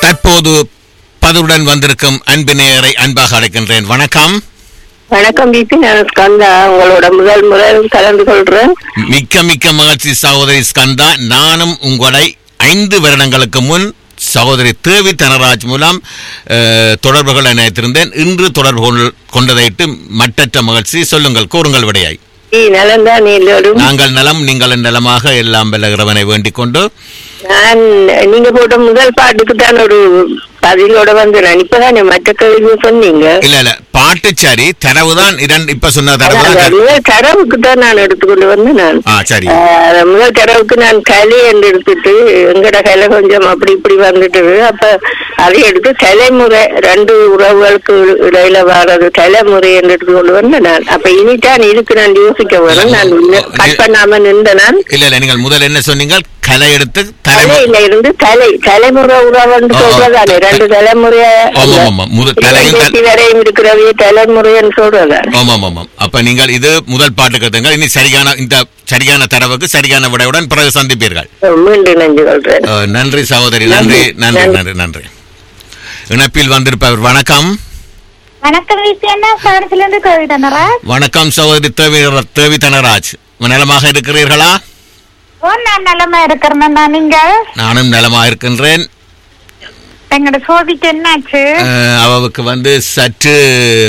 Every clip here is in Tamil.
தற்போது பதுவுடன் வந்திருக்கும் அன்பு நேயரை அன்பாக அழைக்கின்றேன் வணக்கம் வணக்கம் பிபி நான் ஸ்கந்தா உங்களோட முதல் முறை கலந்து கொள்றேன் மிக்க மிக்க மகிழ்ச்சி சகோதரி ஸ்கந்தா நானும் உங்களை ஐந்து வருடங்களுக்கு முன் சகோதரி தேவி தனராஜ் மூலம் அஹ், தொடர்புகள் இணைத்திருந்தேன் இன்று தொடர்பு கொள்- கொண்டதையிட்டு மட்டற்ற மகிழ்ச்சி சொல்லுங்கள் கூறுங்கள் விடையாய் நீ நலந்தான் எல்லோரும் நாங்கள் நலம் நீங்கள் நலமாக எல்லாம் வெல்ல இறைவனை வேண்டிக் கொண்டு நான் நீங்க போட்ட முதல் பாட்டுக்கு தான் ஒரு பதிலோட வந்து நான் இப்பதானே மற்ற கேள்வி சொன்னீங்க இல்ல இல்ல பாட்டு சரி தரவுதான் இரண்டு இப்ப சொன்ன தரவு அந்த தான் முதல் தரவுக்கு தான் நான் எடுத்துக்கொண்டு வந்தேன் நான் ஆ சரி ஆஹ், முதல் தடவுக்கு நான் கலை என்று எடுத்துட்டு எங்கட கலை கொஞ்சம் அப்படி இப்படி வந்துட்டு அப்ப அதை எடுத்து தலைமுறை ரெண்டு உறவுகளுக்கு இடையில வர்றது தலைமுறை என்று எடுத்துக்கொண்டு வந்தேன் நான் அப்ப இனிதான் இதுக்கு நான் யோசிக்க வரேன் நான் கட் பண்ணாம நின்ற நான் இல்ல இல்ல நீங்கள் முதல்ல என்ன சொன்னீங்க கலை எடுத்து தலைமுறை தலையில இருந்து தலை தலைமுறை உறவுன்னு ஆ, ஆ. சொல்றதானே ரெண்டு தலைமுறைய ஆமா, ஆமா. முத- தலையும் இருபத்தி வரையும் இருக்கிறவைய தலைமுறைன்னு சொல்றதானே ஆமாம் ஆமாம் அப்ப நீங்கள் இது முதல் பாட்டு கத்துங்கள் இனி சரியான இந்த சரியான தரவுக்கு சரியான விடையுடன் பிறகு சந்திப்பீர்கள் மீண்டும் நன்றி கொள்றேன் அஹ், நன்றி சகோதரி நன்றி நன்றி நன்றி நன்றி இணைப்பில் வந்திருப்பவர் வணக்கம் வணக்கம் விசி அண்ணா சாரத்துல இருந்து கவிதனரா வணக்கம் சகோதரி தேவி தேவி தனராஜ் நலமாக இருக்கிறீர்களா ஓ நான் நலமா இருக்கிறேன் நீங்க நானும் நலமாக இருக்கின்றேன் எங்களோட சோதிக்கு என்னாச்சு அஹ், அவளுக்கு வந்து சற்று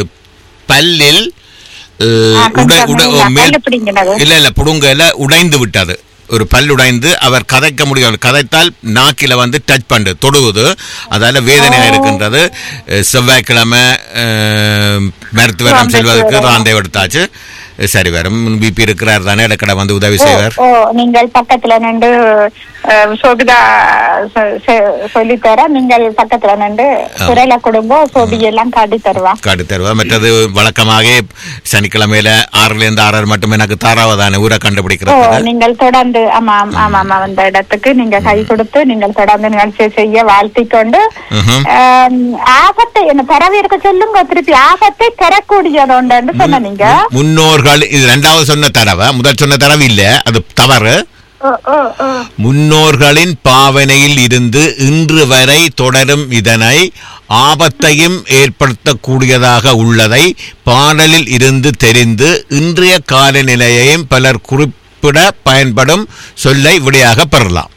பல்லில் அஹ், ஆ, உடை கொஞ்சம் உடை இல்ல, மேல் பல்லு பிடிங்கினது. இல்ல இல்ல புடுங்கல உடைந்து விட்டது ஒரு பல் உடைந்து அவர் கதைக்க முடியாது கதைத்தால் நாக்கில வந்து டச் பண்ணு தொடுவது அதால வேதனையா இருக்கின்றது அஹ், செவ்வாய்க்கிழமை அஹ், மருத்துவரம் ராந்தை செல்வதற்கு போகலாம். ராந்தை எடுத்தாச்சு சரி வரும் பிபி இருக்கிறார் தானே இடக்கடை வந்து உதவி ஓ, செய்வார் ஓ நீங்கள் பக்கத்துல நின்று அஹ், சோபிதா சொ- சொ- சொல்லித்தர நீங்கள் பக்கத்துல நின்று குரலை கொடுங்கோ சோபி எல்லாம் காட்டி தருவா காட்டு தருவார் மற்றது வழக்கமாக சனிக்கிழமையில ஆறுல இருந்து ஆறரை மட்டும் எனக்கு தாராவதான ஊரை ஓ கண்டுபிடிக்கிறது நீங்கள் தொடர்ந்து ஆமா ஆமா, ஆமா ஆமா அந்த இடத்துக்கு நீங்க கை கொடுத்து நீங்கள் தொடர்ந்து நிகழ்ச்சியை செய்ய வாழ்த்திக் கொண்டு ம்ஹும். ஆம், ஆபத்தை என்ன தரவு இருக்க சொல்லுங்க திருப்பி ஆபத்தை தரக்கூடியது ஒன்று சொன்ன நீங்க முன்னோர்கள் இது ரெண்டாவது சொன்ன தரவை முதல் சொன்ன தரவு இல்ல அது தவறு ஓ, ஓ, ஓ. முன்னோர்களின் பாவனையில் இருந்து இன்று வரை தொடரும் இதனை ஆபத்தையும் ஏற்படுத்தக்கூடியதாக உள்ளதை பாடலில் இருந்து தெரிந்து இன்றைய காலநிலையையும் பலர் குறிப்பிட பயன்படும் சொல்லை விடையாக பெறலாம்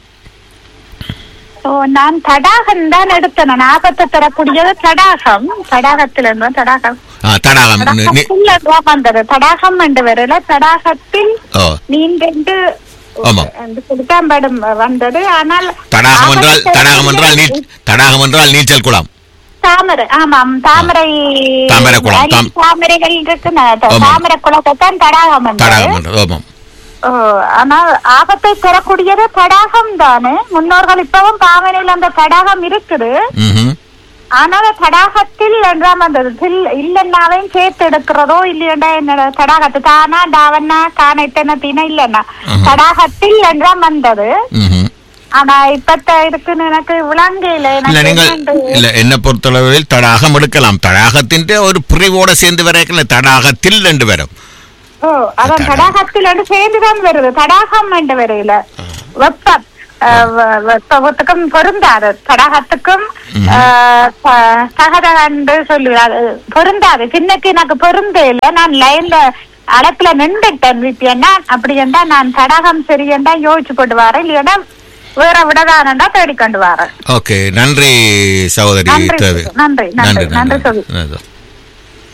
ஓ, நான் தடாகம் தான் எடுத்தேன் நான் ஆபத்தை தரக்கூடியது தடாகம் தடாகத்தில் இருந்தா தடாகம் ஆ, தடாகம் நி- நி- தடாகத்தில் தான் வந்தது தடாகம் என்று வரல தடாகத்தில் ஓ நீண்டென்று ஆமா. கொடுத்தாம்படும் வந்தது ஆனால் தடாகம் என்றால் ஆபத்தை தடாகம் என்றால் நீ தடாகம் என்றால் நீச்சல் குளம் தாமரை ஆமாம் தாமரை தாமரை குளம், அரி தாம்- தாமரைகள் இருக்கு ஆமாம். தாமரை குளத்தை தான் தடாகம் என்றது. தடாகம் என்றது ஆமாம் ஓ, ஆனால் ஆபத்தை தரக்கூடியது தடாகம் தானே முன்னோர்கள் இப்பவும் பாவனையில் அந்த தடாகம் இருக்குது ம்ஹும். ஆனால் தடாகத்தில் என்றாம் அந்த தில் இல்லைன்னாவையும் சேர்த்து எடுக்கிறதோ இல்லையண்டா என்னோட தடாகத்து தானா டாவண்ணா காணைத்தன தீன இல்லைன்னா தடாகத்தில் என்றாம் வந்தது ம்ஹும். ஆனா இப்பத்த இருக்குன்னு எனக்கு விளங்கையில இல்ல எனக்கு நீங்கள் என்னண்டு- இல்ல என்ன பொறுத்தளவில் தடாகம் எடுக்கலாம் தடாகத்தின் ஒரு பிரிவோட சேர்ந்து வரைக்கல தடாகத்தில் ரெண்டு வரும் ஓ அதான் தடாகத்தில் என்று சேர்ந்துதான் வருது தடாகம் என்று வரையில வெப்பம் அஹ், வ- வெப்பத்துக்கும் பொருந்தாது தடாகத்துக்கும் அஹ், த- தகதகன்று சொல்லுவாரு பொருந்தாது சின்னக்கு எனக்கு பொருந்தையில நான் லைன்ல அடப்புல நின்றுட்டேன் விப்பியன்னா அப்படி என்றா நான் தடாகம் சரியண்டா யோசிச்சு கொண்டு வரேன் இல்லையா வேற விடதானண்டா தேடிக்கொண்டு வரேன் ஓகே நன்றி சகோதரி நன்றி, தேவி நன்றி, நன்றி, நன்றி, நன்றி சொல்லு. நன்றி